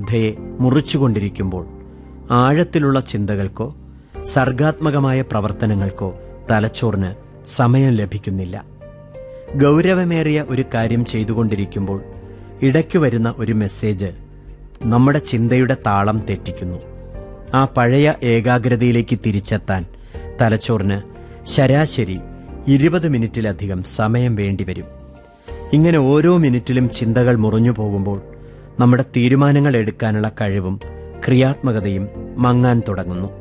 ശ്രദ്ധയെ മുറിച്ചുകൊണ്ടിരിക്കുമ്പോൾ ആഴത്തിലുള്ള ചിന്തകൾക്കോ സർഗാത്മകമായ പ്രവർത്തനങ്ങൾക്കോ തലച്ചോറിന് സമയം ലഭിക്കുന്നില്ല ഗൗരവമേറിയ ഒരു കാര്യം ചെയ്തുകൊണ്ടിരിക്കുമ്പോൾ ഇടയ്ക്കു വരുന്ന ഒരു മെസ്സേജ് നമ്മുടെ ചിന്തയുടെ താളം തെറ്റിക്കുന്നു ആ പഴയ ഏകാഗ്രതയിലേക്ക് തിരിച്ചെത്താൻ തലച്ചോറിന് ശരാശരി ഇരുപത് മിനിറ്റിലധികം സമയം വേണ്ടിവരും ഇങ്ങനെ ഓരോ മിനിറ്റിലും ചിന്തകൾ മുറിഞ്ഞു പോകുമ്പോൾ നമ്മുടെ തീരുമാനങ്ങൾ എടുക്കാനുള്ള കഴിവും ക്രിയാത്മകതയും മങ്ങാൻ തുടങ്ങുന്നു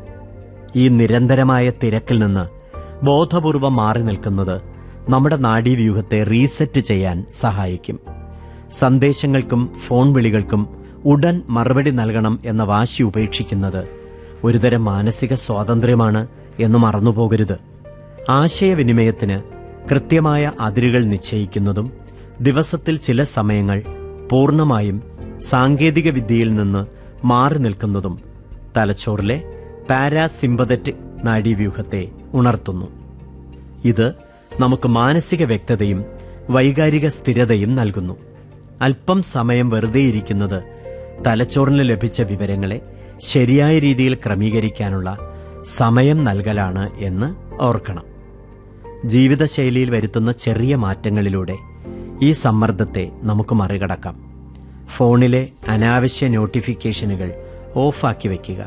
ഈ നിരന്തരമായ തിരക്കിൽ നിന്ന് ബോധപൂർവം മാറി നിൽക്കുന്നത് നമ്മുടെ നാഡീവ്യൂഹത്തെ റീസെറ്റ് ചെയ്യാൻ സഹായിക്കും സന്ദേശങ്ങൾക്കും ഫോൺ വിളികൾക്കും ഉടൻ മറുപടി നൽകണം എന്ന വാശി ഉപേക്ഷിക്കുന്നത് ഒരുതരം മാനസിക സ്വാതന്ത്ര്യമാണ് എന്ന് മറന്നുപോകരുത് ആശയവിനിമയത്തിന് കൃത്യമായ അതിരുകൾ നിശ്ചയിക്കുന്നതും ദിവസത്തിൽ ചില സമയങ്ങൾ പൂർണ്ണമായും സാങ്കേതിക വിദ്യയിൽ നിന്ന് മാറി നിൽക്കുന്നതും തലച്ചോറിലെ പാരാസിമ്പതറ്റിക് നാഡീവ്യൂഹത്തെ ഉണർത്തുന്നു ഇത് നമുക്ക് മാനസിക വ്യക്തതയും വൈകാരിക സ്ഥിരതയും നൽകുന്നു അല്പം സമയം വെറുതെ ഇരിക്കുന്നത് തലച്ചോറിന് ലഭിച്ച വിവരങ്ങളെ ശരിയായ രീതിയിൽ ക്രമീകരിക്കാനുള്ള സമയം നൽകലാണ് എന്ന് ഓർക്കണം ജീവിതശൈലിയിൽ വരുത്തുന്ന ചെറിയ മാറ്റങ്ങളിലൂടെ ഈ സമ്മർദ്ദത്തെ നമുക്ക് മറികടക്കാം ഫോണിലെ അനാവശ്യ നോട്ടിഫിക്കേഷനുകൾ ഓഫാക്കി വയ്ക്കുക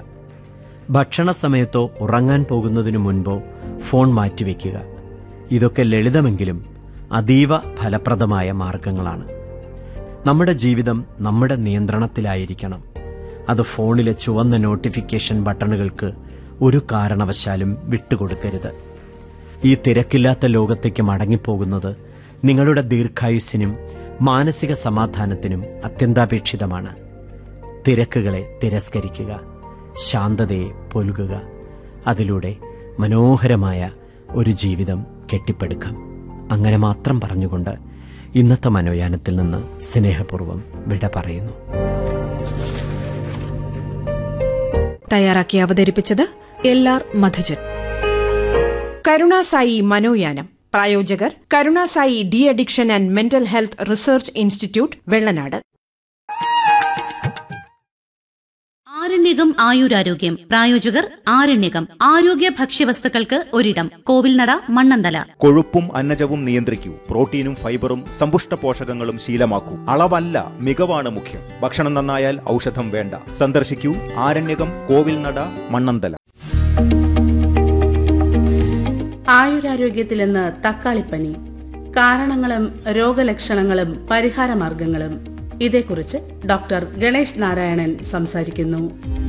ഭക്ഷണ സമയത്തോ ഉറങ്ങാൻ പോകുന്നതിനു മുൻപോ ഫോൺ മാറ്റിവെക്കുക ഇതൊക്കെ ലളിതമെങ്കിലും അതീവ ഫലപ്രദമായ മാർഗങ്ങളാണ് നമ്മുടെ ജീവിതം നമ്മുടെ നിയന്ത്രണത്തിലായിരിക്കണം അത് ഫോണിലെ ചുവന്ന നോട്ടിഫിക്കേഷൻ ബട്ടണുകൾക്ക് ഒരു കാരണവശാലും വിട്ടുകൊടുക്കരുത് ഈ തിരക്കില്ലാത്ത ലോകത്തേക്ക് മടങ്ങിപ്പോകുന്നത് നിങ്ങളുടെ ദീർഘായുസ്സിനും മാനസിക സമാധാനത്തിനും അത്യന്താപേക്ഷിതമാണ് തിരക്കുകളെ തിരസ്കരിക്കുക ശാന്തതയെ പൊലുകുക അതിലൂടെ മനോഹരമായ ഒരു ജീവിതം കെട്ടിപ്പടുക്കാം അങ്ങനെ മാത്രം പറഞ്ഞുകൊണ്ട് ഇന്നത്തെ മനോയാനത്തിൽ നിന്ന് സ്നേഹപൂർവ്വം വിട പറയുന്നു തയ്യാറാക്കി അവതരിപ്പിച്ചത് എൽ ആർ മധുജൻ കരുണാസായി മനോയാനം പ്രായോജകർ Karunasai de addiction and mental health research institute Vellanad ആരണ്യകം ആയുരാരോഗ്യം പ്രായോജകർ ആരണ്യകം ആരോഗ്യ ഭക്ഷ്യവസ്തുക്കൾക്ക് ഒരിടം കോവിൽനട മണ്ണന്തല കൊഴുപ്പും അന്നജവും നിയന്ത്രിക്കൂ പ്രോട്ടീനും ഫൈബറും സമ്പുഷ്ട പോഷകങ്ങളും ശീലമാക്കൂ അളവല്ല മികവാണ് മുഖ്യം ഭക്ഷണം നന്നായാൽ ഔഷധം വേണ്ട സന്ദർശിക്കൂ ആരണ്യകം കോവിൽനട മണ്ണന്തല ആയുരാരോഗ്യത്തിൽ ഇന്ന് തക്കാളിപ്പനി കാരണങ്ങളും രോഗലക്ഷണങ്ങളും പരിഹാരമാർഗങ്ങളും ഇതേക്കുറിച്ച് ഡോക്ടർ ഗണേഷ് നാരായണൻ സംസാരിക്കുന്നു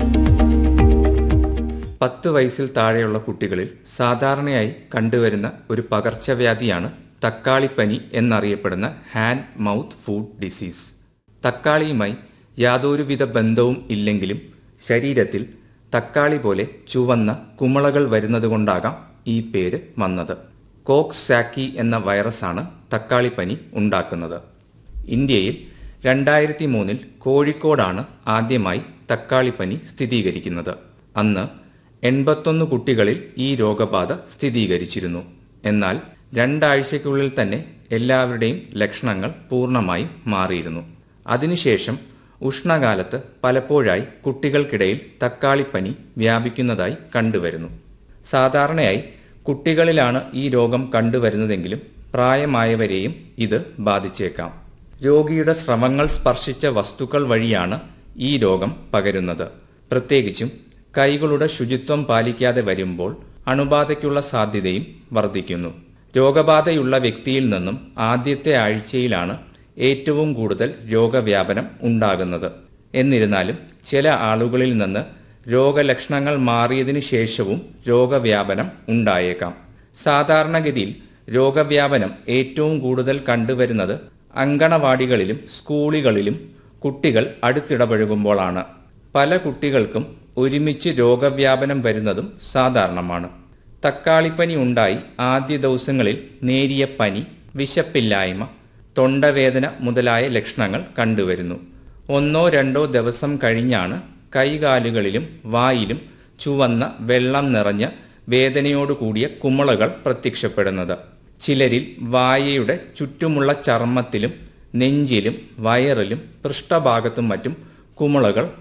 പത്ത് വയസ്സിൽ താഴെയുള്ള കുട്ടികളിൽ സാധാരണയായി കണ്ടുവരുന്ന ഒരു പകർച്ചവ്യാധിയാണ് തക്കാളിപ്പനി എന്നറിയപ്പെടുന്ന ഹാൻഡ് മൗത്ത് ഫുഡ് ഡിസീസ് തക്കാളിയുമായി യാതൊരുവിധ ബന്ധവും ഇല്ലെങ്കിലും ശരീരത്തിൽ തക്കാളി പോലെ ചുവന്ന കുമിളകൾ വരുന്നതുകൊണ്ടാകാം ഈ പേര് വന്നത് കോക്സ് സാക്കി എന്ന വൈറസാണ് തക്കാളിപ്പനി ഉണ്ടാക്കുന്നത് ഇന്ത്യയിൽ രണ്ടായിരത്തി മൂന്നിൽ കോഴിക്കോടാണ് ആദ്യമായി തക്കാളിപ്പനി സ്ഥിരീകരിക്കുന്നത് അന്ന് എൺപത്തൊന്ന് കുട്ടികളിൽ ഈ രോഗബാധ സ്ഥിരീകരിച്ചിരുന്നു എന്നാൽ രണ്ടാഴ്ചയ്ക്കുള്ളിൽ തന്നെ എല്ലാവരുടെയും ലക്ഷണങ്ങൾ പൂർണ്ണമായും മാറിയിരുന്നു അതിനുശേഷം ഉഷ്ണകാലത്ത് പലപ്പോഴായി കുട്ടികൾക്കിടയിൽ തക്കാളിപ്പനി വ്യാപിക്കുന്നതായി കണ്ടുവരുന്നു സാധാരണയായി കുട്ടികളിലാണ് ഈ രോഗം കണ്ടുവരുന്നതെങ്കിലും പ്രായമായവരെയും ഇത് ബാധിച്ചേക്കാം രോഗിയുടെ സ്രവങ്ങൾ സ്പർശിച്ച വസ്തുക്കൾ വഴിയാണ് ഈ രോഗം പകരുന്നത് പ്രത്യേകിച്ചും കൈകളുടെ ശുചിത്വം പാലിക്കാതെ വരുമ്പോൾ അണുബാധയ്ക്കുള്ള സാധ്യതയും വർദ്ധിക്കുന്നു രോഗബാധയുള്ള വ്യക്തിയിൽ നിന്നും ആദ്യത്തെ ആഴ്ചയിലാണ് ഏറ്റവും കൂടുതൽ രോഗവ്യാപനം ഉണ്ടാകുന്നത് എന്നിരുന്നാലും ചില ആളുകളിൽ നിന്ന് രോഗലക്ഷണങ്ങൾ മാറിയതിനു ശേഷവും രോഗവ്യാപനം ഉണ്ടായേക്കാം സാധാരണഗതിയിൽ രോഗവ്യാപനം ഏറ്റവും കൂടുതൽ കണ്ടുവരുന്നത് അങ്കണവാടികളിലും സ്കൂളുകളിലും കുട്ടികൾ അടുത്തിടപഴകുമ്പോഴാണ് പല കുട്ടികൾക്കും ഒരുമിച്ച് രോഗവ്യാപനം വരുന്നതും സാധാരണമാണ് തക്കാളിപ്പനി ഉണ്ടായി ആദ്യ ദിവസങ്ങളിൽ നേരിയ പനി വിശപ്പില്ലായ്മ തൊണ്ടവേദന മുതലായ ലക്ഷണങ്ങൾ കണ്ടുവരുന്നു ഒന്നോ രണ്ടോ ദിവസം കഴിഞ്ഞാണ് കൈകാലുകളിലും വായിലും ചുവന്ന വെള്ളം നിറഞ്ഞ വേദനയോട് കൂടിയ കുമിളകൾ പ്രത്യക്ഷപ്പെടുന്നത് ചിലരിൽ വായയുടെ ചുറ്റുമുള്ള ചർമ്മത്തിലും നെഞ്ചിലും വയറിലും പൃഷ്ഠഭാഗത്തും മറ്റും കുമിളകൾ